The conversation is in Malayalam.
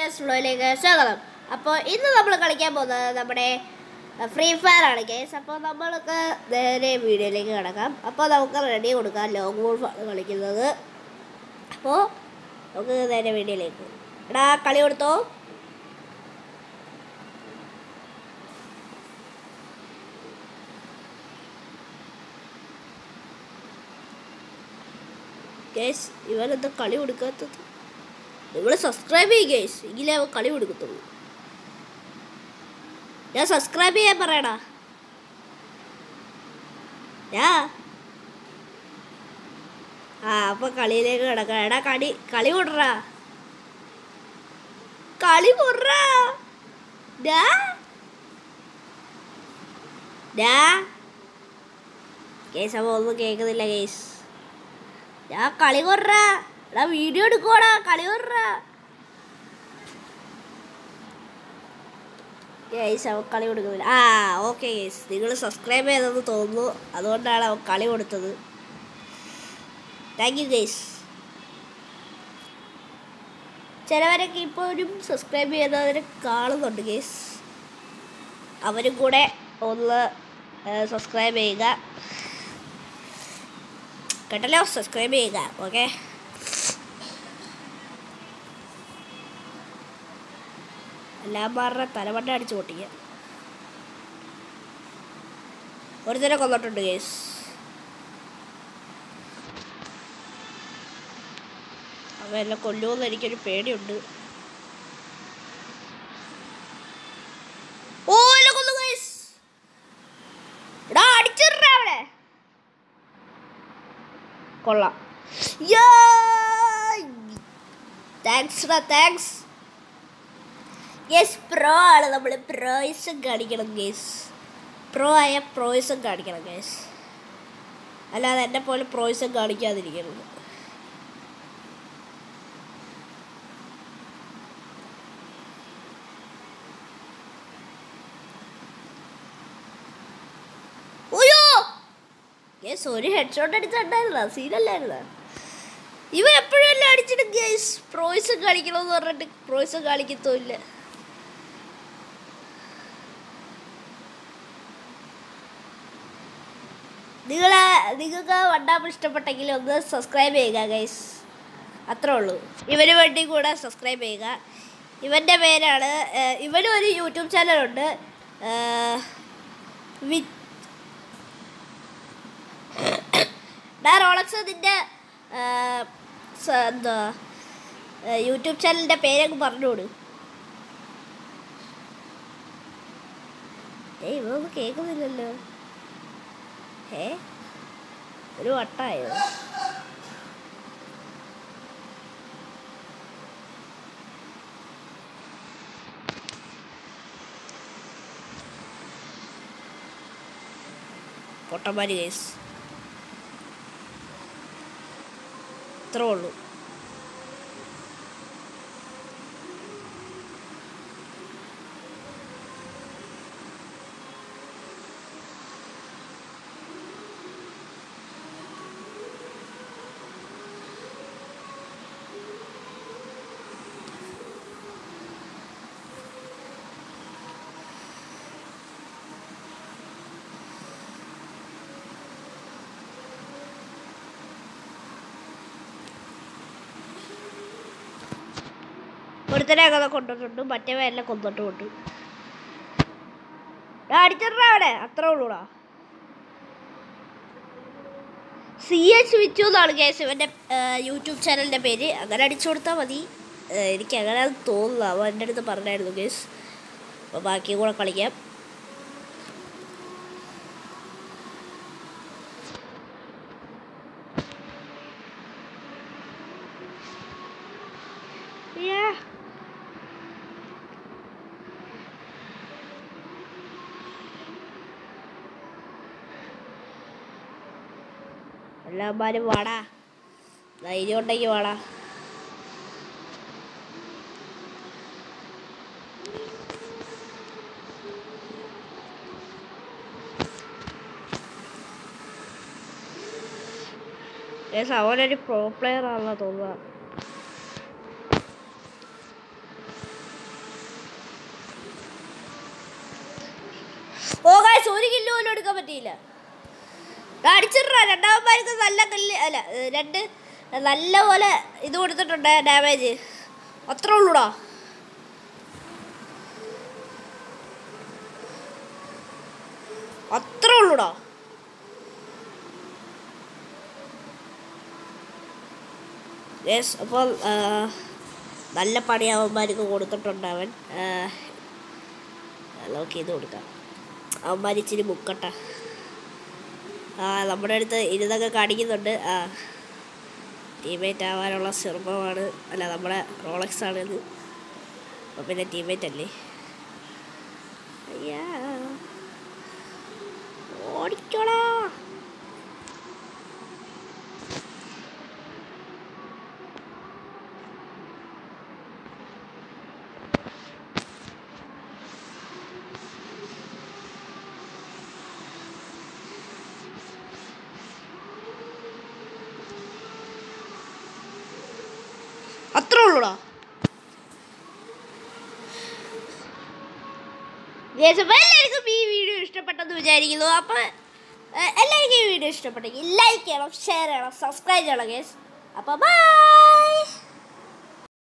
ടെസ്റ്റ് ഫ്ലോയിലേക്ക് സ്വാഗതം അപ്പോൾ ഇന്ന് നമ്മൾ കളിക്കാൻ പോകുന്നത് നമ്മുടെ ഫ്രീ ഫയർ ആണ് കേസ് അപ്പോൾ നമ്മൾക്ക് നേരെ വീഡിയോയിലേക്ക് കിടക്കാം അപ്പോൾ നമുക്ക് റെഡി കൊടുക്കാം ലോങ് വോൾഫാണ് കളിക്കുന്നത് അപ്പോൾ നമുക്ക് നേരെ വീഡിയോയിലേക്ക് എടാ കളി കൊടുത്തോ കേസ് ഇവനെന്താ കളി കൊടുക്കാത്തത് നിങ്ങൾ സബ്സ്ക്രൈബ് ചെയ്യും കേസ് എങ്കിലേ അവൻ കളി കൊടുക്കത്തുള്ളൂ ഞാൻ സബ്സ്ക്രൈബ് ചെയ്യാൻ പറയടാ ഞാ ആ അപ്പൊ കളിയിലേക്ക് കിടക്കാം എടാ കളി കളി കൊടുറാ കളി കൊടുറാ ഡാ ഡാ കേസ് അപ്പൊ ഒന്നും കേൾക്കുന്നില്ല കേസ് ഞാൻ കളി കൊറ എടാ വീഡിയോ എടുക്കോടാ കളി കൊറ ഗേസ് അവൻ കളി കൊടുക്കുന്നില്ല ആ ഓക്കെ ഗേസ് നിങ്ങൾ സബ്സ്ക്രൈബ് ചെയ്തെന്ന് തോന്നുന്നു അതുകൊണ്ടാണ് അവൻ കളി കൊടുത്തത് താങ്ക് യു ഗേസ് ചിലവരൊക്കെ ഇപ്പോഴും സബ്സ്ക്രൈബ് ചെയ്യുന്നവരെ കാണുന്നുണ്ട് ഗേസ് അവരും കൂടെ ഒന്ന് സബ്സ്ക്രൈബ് ചെയ്യുക കേട്ടല്ലോ സബ്സ്ക്രൈബ് ചെയ്യുക ഓക്കെ എല്ലാമാരുടെ തലമണ്ട അടിച്ച് പൊട്ടിക്കുക ഒരുത്തനെ കൊന്നിട്ടുണ്ട് കേസ് അവ എന്നെ കൊല്ലുമെന്ന് എനിക്കൊരു പേടിയുണ്ട് ഓ എന്നെ കൊന്നു കേസ് എടാ അടിച്ചിട്ടാ അവിടെ കൊള്ളാം താങ്ക്സ് ഡാ താങ്ക്സ് യെസ് പ്രോ ആണ് നമ്മൾ പ്രോയിസം കാണിക്കണം ഗേസ് പ്രോ ആയ പ്രോയിസം കാണിക്കണം ഗേസ് അല്ലാതെ എന്നെ പോലെ പ്രോയിസം കാണിക്കാതിരിക്കരുത് ഓയോ യെസ് ഒരു ഹെഡ് ഷോട്ട് അടിച്ചിട്ടുണ്ടായിരുന്ന സീനല്ലായിരുന്ന ഇവ എപ്പോഴും എല്ലാം അടിച്ചിട്ട് ഗേസ് പ്രോയ്സ് കളിക്കണമെന്ന് പറഞ്ഞിട്ട് പ്രോയ്സ് കളിക്കത്തുമില്ല നിങ്ങളെ നിങ്ങൾക്ക് വണ്ടാപ്പ് ഇഷ്ടപ്പെട്ടെങ്കിൽ ഒന്ന് സബ്സ്ക്രൈബ് ചെയ്യുക ഗൈസ് അത്രേ ഉള്ളൂ ഇവന് വേണ്ടി കൂടെ സബ്സ്ക്രൈബ് ചെയ്യുക ഇവൻ്റെ പേരാണ് ഏഹ്, ഇവനും ഒരു യൂട്യൂബ് ചാനലുണ്ട് ഏഹ്, വി- ഡാ റോളക്സ് നിന്റെ ആ, സ- എന്താ ആ, യൂട്യൂബ് ചാനലിൻ്റെ പേരൊക്കെ പറഞ്ഞോട് ഏയ് ഇവൊന്നും കേൾക്കുന്നില്ലല്ലോ ഏ ഒരു വട്ടായോ പൊട്ടന്മാര് കേസ് ഇത്രേ ഉള്ളൂ ഒരുത്തനെ അങ്ങനെ കൊണ്ടിട്ടുണ്ട് മറ്റേ എല്ലാം കൊന്നിട്ടുമുണ്ട് അടിച്ചിട്ടാ അവിടെ അത്രേ ഉള്ളൂടാ സി എച്ച് വിച്ചു എന്നാണ് കേസ് ഇവൻ്റെ യൂട്യൂബ് ചാനലിൻ്റെ പേര് അങ്ങനെ അടിച്ചു കൊടുത്താൽ മതി ഏ, എനിക്ക് അങ്ങനെ തോന്നുന്നു അവൻ എൻ്റെ അടുത്ത് പറഞ്ഞായിരുന്നു കേസ് അപ്പോൾ ബാക്കിയും കൂടെ കളിക്കാം Yeah. എല്ലാമാരും വാടാ ധൈര്യം ഉണ്ടെങ്കിൽ വാടാ ഏസ് അവനൊരു പ്രോ പ്ലെയർ ആണല്ലോ തോന്നുക പോലും എടുക്കാൻ പറ്റിയില്ല അടിച്ചിട്ടാ രണ്ടാമന്മാർക്ക് നല്ല കല്ല് അല്ല ഏ, രണ്ട് നല്ല പോലെ ഇത് കൊടുത്തിട്ടുണ്ട് ഡാമേജ് അത്ര ഉള്ളൂടാ അത്ര ഉള്ളൂടാ യെസ് അപ്പോൾ ആ, നല്ല പണി അവന്മാർക്ക് കൊടുത്തിട്ടുണ്ട് അവൻ ആ, നമുക്ക് ഇത് കൊടുക്കാം അവന്മാർ ഇച്ചിരി മുക്കട്ടെ ആ നമ്മുടെ അടുത്ത് ഇരുന്നൊക്കെ കാണിക്കുന്നുണ്ട് ആ ടീമേറ്റ് ആവാനുള്ള ശ്രമമാണ് അല്ല നമ്മുടെ റോളക്സ് ആണ് ഇത് അപ്പോൾ പിന്നെ ടീമേറ്റ് അല്ലേ അയ്യാ ഓടിക്കോളാ അത്രേ ഉള്ളൂടാ Guys, അപ്പൊ എല്ലാവർക്കും ഈ വീഡിയോ ഇഷ്ടപ്പെട്ടെന്ന് വിചാരിക്കുന്നു അപ്പോൾ എല്ലാവർക്കും ഈ വീഡിയോ ഇഷ്ടപ്പെട്ടെങ്കിൽ ലൈക്ക് ചെയ്യണം ഷെയർ ചെയ്യണം സബ്സ്ക്രൈബ് ചെയ്യണം ഗേസ് അപ്പോൾ ബൈ